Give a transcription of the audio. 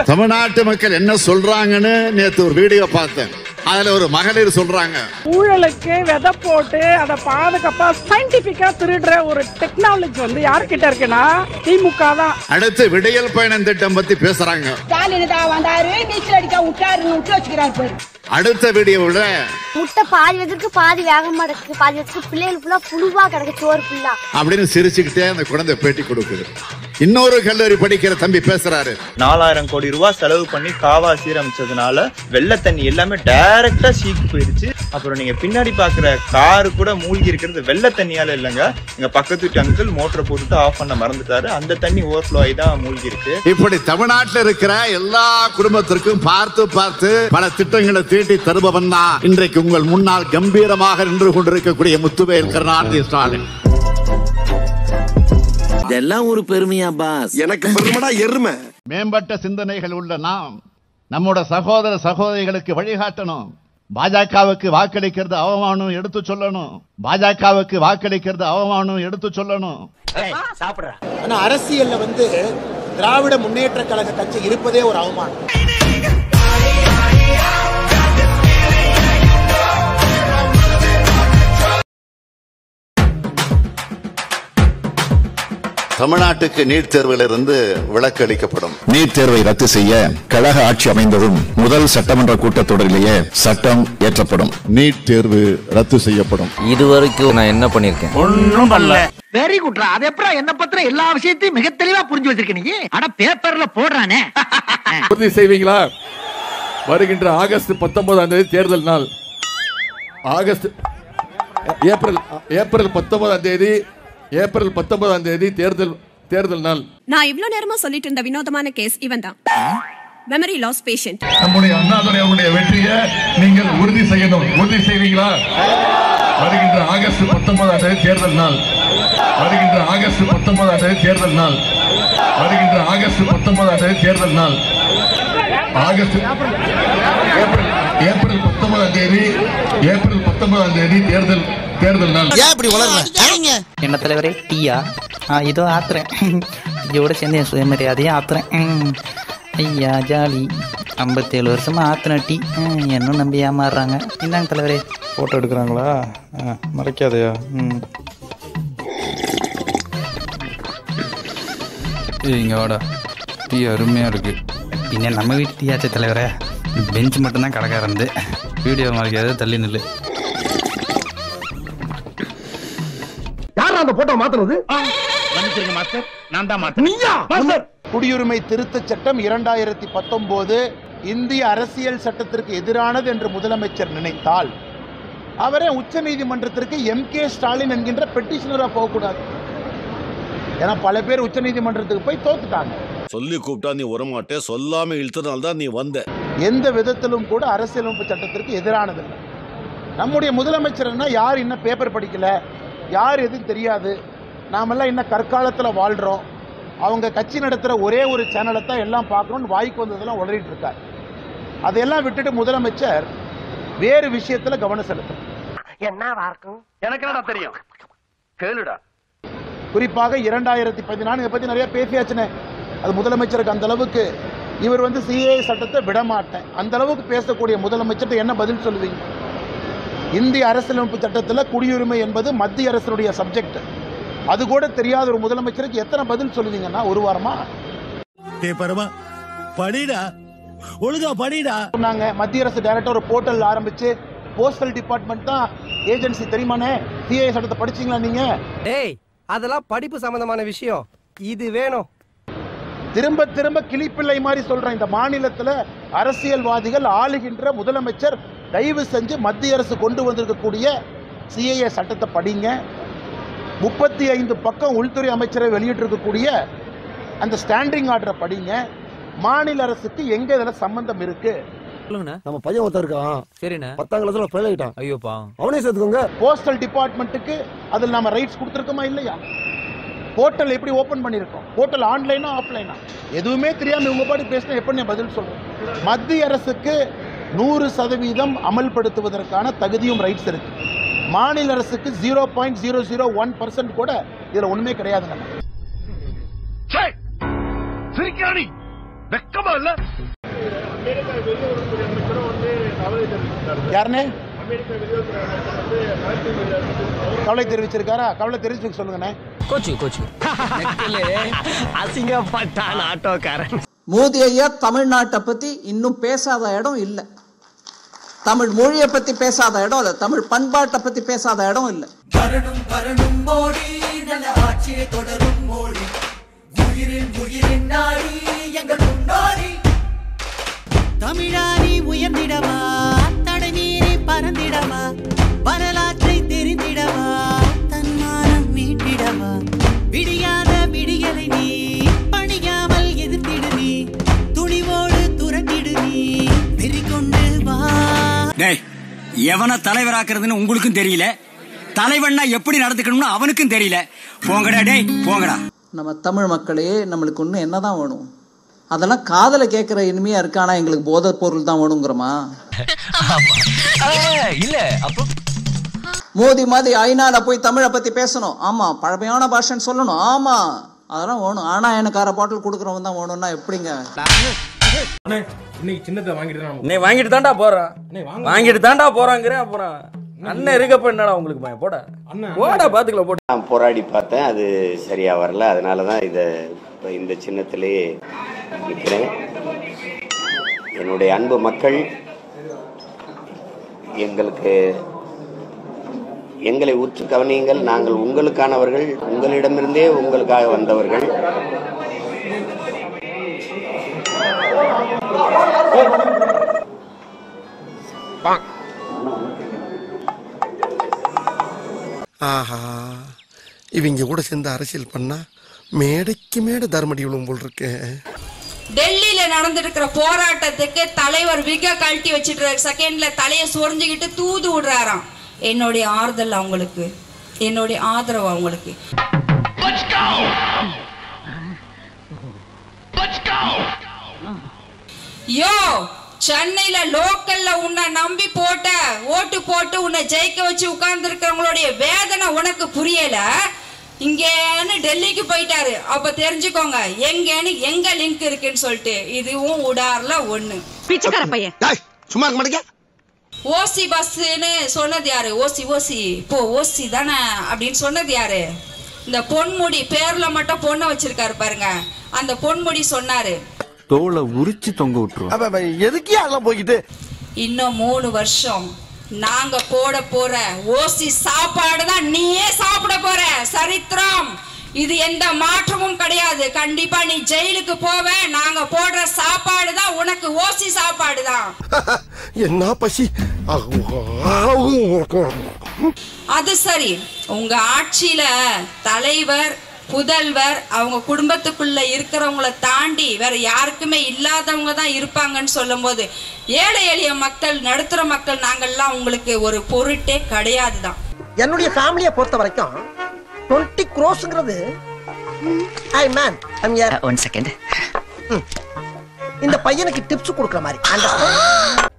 தமிழ்நாட்டு மக்கள் என்ன சொல்றாங்கன்னு நேத்து ஒரு வீடியோ பார்த்தேன் அதுல ஒரு மகளிர் சொல்றாங்க ஊழலுக்கு விதை போட்டு அதை பாதுகாப்பா சயின்டிபிக்கா திருடுற ஒரு டெக்னாலஜி வந்து யார்கிட்ட இருக்குன்னா திமுக தான் அடுத்து விடியல் பயணம் திட்டம் பத்தி பேசுறாங்க ஸ்டாலின் தான் வந்தாரு நீச்சல் அடிக்க விட்டாருன்னு விட்டு வச்சுக்கிறாரு பாரு அடுத்த வீடியோவில் முட்டை பாதி வெதுக்கு பாதி வேகமா இருக்கு பாதி வெதுக்கு பிள்ளைகள் ஃபுல்லா புழுவா கிடக்கு சோறு ஃபுல்லா அப்படின்னு சிரிச்சுக்கிட்டே அந்த குழந்தை பேட்டி கொடுக்குது இன்னொரு கல்லூரி படிக்கிற தம்பி பேசுறாரு நாலாயிரம் கோடி ரூபாய் செலவு பண்ணி காவா சீரமைச்சதுனால வெள்ள தண்ணி எல்லாமே டைரக்டா சீக்கு போயிருச்சு அப்புறம் நீங்க பின்னாடி பாக்குற காரு கூட மூழ்கி இருக்கிறது வெள்ள தண்ணியால இல்லைங்க எங்க பக்கத்து வீட்டு அங்கிள் மோட்டரை போட்டுட்டு ஆஃப் பண்ண மறந்துட்டாரு அந்த தண்ணி ஓவர்ஃப்ளோ ஆகி தான் மூழ்கி இருக்கு இப்படி தமிழ்நாட்டில் இருக்கிற எல்லா குடும்பத்திற்கும் பார்த்து பார்த்து பல திட்டங்களை தீட்டி தருபவன் தான் இன்றைக்கு உங்கள் முன்னால் கம்பீரமாக நின்று கொண்டிருக்கக்கூடிய முத்துவேல் கருணாநிதி ஸ்டாலின் இதெல்லாம் ஒரு பெருமையா பாஸ் எனக்கு பெருமடா எருமை மேம்பட்ட சிந்தனைகள் உள்ள நாம் நம்மோட சகோதர சகோதரிகளுக்கு வழிகாட்டணும் பாஜகவுக்கு வாக்களிக்கிறது அவமானம் எடுத்து சொல்லணும் பாஜகவுக்கு வாக்களிக்கிறது அவமானம் எடுத்து சொல்லணும் ஆனா அரசியல்ல வந்து திராவிட முன்னேற்ற கழக கட்சி இருப்பதே ஒரு அவமானம் தமிழ்நாட்டுக்கு நீட் தேர்விலிருந்து விலக்கு அளிக்கப்படும் நீட் தேர்வை ரத்து செய்ய கழக ஆட்சி அமைந்ததும் முதல் சட்டமன்ற கூட்டத்தொடரிலேயே சட்டம் ஏற்றப்படும் நீட் தேர்வு ரத்து செய்யப்படும் இதுவரைக்கும் நான் என்ன பண்ணிருக்கேன் ஒண்ணும் பண்ணல வெரி குட்ரா அது எப்பறம் என்ன பத்திர எல்லா விஷயத்தையும் மிக தெளிவா புரிஞ்சு வச்சிருக்க நீ அட பேப்பர்ல போடுறானே உறுதி செய்வீங்களா வருகின்ற ஆகஸ்ட் பத்தொன்பதாம் தேதி தேர்தல் நாள் ஆகஸ்ட் ஏப்ரல் ஏப்ரல் பத்தொன்பதாம் தேதி ஏப்ரல் பத்தொன்பதாம் தேதி தேர்தல் தேர்தல் நாள் நான் இவ்ளோ நேரமா சொல்லிட்டு இருந்த வினோதமான கேஸ் இவன் தான் மெமரி லாஸ் பேஷண்ட் நம்முடைய அண்ணாதுரை அவருடைய வெற்றியை நீங்கள் உறுதி செய்யணும் உறுதி செய்வீங்களா வருகின்ற ஆகஸ்ட் பத்தொன்பதாம் தேதி தேர்தல் நாள் வருகின்ற ஆகஸ்ட் பத்தொன்பதாம் தேதி தேர்தல் நாள் வருகின்ற ஆகஸ்ட் பத்தொன்பதாம் தேதி தேர்தல் நாள் ஆகஸ்ட் ஏப்ரல் ஏப்ரல் பத்தொன்பதாம் தேதி ஏப்ரல் பத்தொன்பதாம் தேதி தேர்தல் தேர்தல் நாள் ஏன் இப்படி வளர்ற என்ன தலைவரே டீயா ஆ இதோ ஆத்துறேன் இதோட சேர்ந்து என் சுயமரியாதையும் ஆத்துறேன் ம். ஐயா ஜாலி ஐம்பத்தேழு வருஷமா ஆத்தின டீ ம், என்னும் நம்பி ஏமாறுறாங்க இந்தாங்க தலைவரே போட்டோ எடுக்கிறாங்களா ஆ, மறைக்காதயா ம் ஏய் இங்க வாடா டீ அருமையா இருக்கு பின்ன நம்ம வீட்டு டீயாச்சே தலைவரே பெஞ்ச் மட்டும்தான் கடைக்காரந்து வீடியோ மறைக்காத தள்ளி நில்லு யார் அந்த போட்டோ மாத்துறது குடியுரிமை திருத்த சட்டம் இரண்டாயிரத்தி பத்தொன்பது இந்திய அரசியல் சட்டத்திற்கு எதிரானது என்று முதலமைச்சர் நினைத்தால் அவரே உச்ச நீதிமன்றத்திற்கு எம் கே ஸ்டாலின் என்கின்ற பெட்டிஷனரா போகக்கூடாது ஏன்னா பல பேர் உச்ச நீதிமன்றத்துக்கு போய் தோத்துட்டாங்க சொல்லி கூப்பிட்டா நீ வரமாட்டே சொல்லாம இழுத்தனால தான் நீ வந்த எந்த விதத்திலும் கூட அரசியலமைப்பு சட்டத்திற்கு எதிரானது இல்லை. நம்முடைய முதலமைச்சர்னா யார் இன்னும் பேப்பர் படிக்கல யார் எதுவும் தெரியாது நாமெல்லாம் இன்னும் கற்காலத்தில் வாழ்கிறோம் அவங்க கட்சி நடத்துகிற ஒரே ஒரு சேனலை தான் எல்லாம் பார்க்கணும்னு வாய்க்கு வந்ததெல்லாம் உளறிட்டு இருக்கார் அதையெல்லாம் விட்டுட்டு முதலமைச்சர் வேறு விஷயத்தில் கவனம் செலுத்தணும் என்னவா இருக்கும் எனக்கு என்னடா தெரியும் கேளுடா குறிப்பாக இரண்டாயிரத்தி பதினான்கு இதை பற்றி நிறைய பேசியாச்சுனே அது முதலமைச்சருக்கு அந்த அளவுக்கு இவர் வந்து சிஏ சட்டத்தை விடமாட்டேன் அந்த அளவுக்கு பேசக்கூடிய முதலமைச்சர்கிட்ட என்ன பதில் சொல்லுவீங்க இந்திய அரசியலமைப்பு சட்டத்தில் குடியுரிமை என்பது மத்திய அரசினுடைய சப்ஜெக்ட் அது கூட தெரியாத ஒரு முதலமைச்சருக்கு எத்தனை பதில் சொல்லுவீங்கன்னா ஒரு வாரமா பரமா படிடா ஒழுங்கா படிடா சொன்னாங்க மத்திய அரசு டைரக்டர் ஒரு போர்ட்டல் ஆரம்பிச்சு போஸ்டல் டிபார்ட்மெண்ட் தான் ஏஜென்சி தெரியுமானே சிஏ சட்டத்தை படிச்சீங்களா நீங்க ஏய் அதெல்லாம் படிப்பு சம்பந்தமான விஷயம் இது வேணும் திரும்ப திரும்ப கிளிப்பிள்ளை மாதிரி சொல்றேன் இந்த மாநிலத்தில் அரசியல்வாதிகள் ஆளுகின்ற முதலமைச்சர் தயவு செஞ்சு மத்திய அரசு கொண்டு வந்திருக்கக்கூடிய சிஏஏ சட்டத்தை படிங்க முப்பத்தி ஐந்து பக்கம் உள்துறை அமைச்சரை வெளியிட்டிருக்கக்கூடிய அந்த ஸ்டாண்டிங் ஆர்டரை படிங்க மாநில அரசுக்கு எங்க இதுல சம்பந்தம் இருக்கு நம்ம பையன் ஒருத்தர் இருக்கான் சரிண்ணே பத்தாம் கிளாஸ்ல ஃபெயில் ஆயிட்டான் ஐயோப்பா அவனே சேர்த்துக்கோங்க போஸ்டல் டிபார்ட்மெண்ட்டுக்கு அதில் நம்ம ரைட்ஸ் கொடுத்துருக்கோமா இல்லையா போர்ட்டல் எப்படி ஓபன் பண்ணியிருக்கோம் போர்ட்டல் ஆன்லைனா ஆஃப்லைனா எதுவுமே தெரியாம இவங்க பாடி பேசினா எப்படி நான் பதில் சொல்றேன் மத்திய அரசுக்கு நூறு சதவீதம் அமல்படுத்துவதற்கான தகுதியும் ரைட்ஸ் இருக்கு மாநில அரசுக்கு zero point zero zero one percent கூட இதுல ஒண்ணுமே கிடையாதுங்க வெக்கமா இல்ல யாருன்னு கவலை தெரிவிச்சிருக்காரா கவலை தெரிவிச்சு சொல்லுங்கண்ணே கோச்சு கோச்சு அசிங்கப்பட்டான் ஆட்டோக்காரன் மோடி ஐயா தமிழ்நாட்டை பத்தி இன்னும் பேசாத இடம் இல்ல தமிழ் மொழியை பத்தி பேசாத இடம் இல்ல தமிழ் பண்பாட்டை பத்தி பேசாத இடம் இல்ல வரணும் வரணும் மோடி நல்ல ஆட்சியை தொடரும் மோடி உயிரின் உயிரின் நாடி எங்கள் முன்னோடி தமிழாரி உயர்ந்திடவா தடை மீறி பறந்திடவா வரலாற்றை தெரிந்திடவா தன்மானம் மீட்டிடவா விடியாத விடியலை நீ பணியாமல் எதிர்த்திடு நீ துணிவோடு துரத்திடு நீ வெறி கொண்டு வா டேய் எவனை தலைவராக்குறதுன்னு உங்களுக்கும் தெரியல தலைவன்னா எப்படி நடந்துக்கணும்னு அவனுக்கும் தெரியல போங்கடா டேய் போங்கடா நம்ம தமிழ் மக்களே நம்மளுக்கு இன்னும் என்னதான் வேணும் அதெல்லாம் காதல கேட்கிற இனிமையா இருக்கு ஆனா எங்களுக்கு போதை பொருள் தான் வேணுங்கிறோமா இல்ல அப்போ மோதி மாதிரி ஐநால போய் தமிழை பத்தி பேசணும் ஆமா பழமையான பாஷைன்னு சொல்லணும் ஆமா அதெல்லாம் வேணும் ஆனா எனக்கு அரை பாட்டில் கொடுக்குறவங்க தான் வேணும்னா எப்படிங்க இன்னைக்கு சின்னத்தை வாங்கிட்டு தான் நீ வாங்கிட்டு தான்டா போறான் வாங்கிட்டு தான்டா போறாங்கிறேன் அப்புறம் அண்ணன் இருக்கப்ப என்னடா உங்களுக்கு பயம் போடா போடா பாத்துக்கல போட நான் போராடி பார்த்தேன் அது சரியா வரல அதனால தான் இதை இப்ப இந்த சின்னத்திலேயே நிற்கிறேன் என்னுடைய அன்பு மக்கள் எங்களுக்கு எங்களை உற்று கவனியுங்கள் நாங்கள் உங்களுக்கானவர்கள் உங்களிடமிருந்தே உங்களுக்காக வந்தவர்கள் ஆஹா இவங்க கூட சேர்ந்து அரசியல் பண்ணா மேடைக்கு மேடை தர்மடி விழும் போல் இருக்கு டெல்லியில நடந்திருக்கிற போராட்டத்துக்கு தலைவர் விக கழட்டி வச்சிட்டு செகண்ட்ல தலைய சொரிஞ்சுக்கிட்டு தூது விடுறாராம் என்னுடைய ஆறுதல் அவங்களுக்கு என்னுடைய ஆதரவு அவங்களுக்கு யோ சென்னையில லோக்கல்ல உன்னை நம்பி போட்ட ஓட்டு போட்டு உன்னை ஜெயிக்க வச்சு உட்கார்ந்து இருக்கிறவங்களுடைய வேதனை உனக்கு புரியல இங்கேன்னு டெல்லிக்கு போயிட்டாரு அப்ப தெரிஞ்சுக்கோங்க எங்கன்னு எங்க லிங்க் இருக்குன்னு சொல்லிட்டு இதுவும் உடார்ல ஒண்ணு பிச்சைக்கார பையன் சும்மா இருக்க மாட்டேங்க ஓசி பஸ்ன்னு சொன்னது யாரு ஓசி ஓசி இப்போ ஓசி தானே அப்படின்னு சொன்னது யாரு இந்த பொன்முடி பேர்ல மட்டும் பொண்ணை வச்சிருக்காரு பாருங்க அந்த பொன்முடி சொன்னாரு தோலை உரிச்சு தொங்க விட்டுருவோம் எதுக்கே அதெல்லாம் போய்கிட்டு இன்னும் மூணு வருஷம் நாங்க போட போற ஓசி சாப்பாடு தான் நீயே சாப்பிட போற சரித்திரம் இது எந்த மாற்றமும் கிடையாது கண்டிப்பா நீ ஜெயிலுக்கு போவ நாங்க போடுற சாப்பாடு தான் உனக்கு ஓசி சாப்பாடு தான் என்ன பசி அது சரி உங்க ஆட்சியில தலைவர் புதல்வர் அவங்க குடும்பத்துக்குள்ள இருக்கிறவங்கள தாண்டி வேற யாருக்குமே இல்லாதவங்க தான் இருப்பாங்கன்னு சொல்லும்போது ஏழை எளிய மக்கள் நடுத்தர மக்கள் நாங்கள்லாம் உங்களுக்கு ஒரு பொருட்டே கிடையாது தான் என்னுடைய ஃபேமிலியை பொறுத்த வரைக்கும் டுவெண்ட்டி க்ரோஸ்ங்கிறது ஐ மேன் ஒன் செகண்ட் இந்த பையனுக்கு டிப்ஸ் கொடுக்குற மாதிரி understand?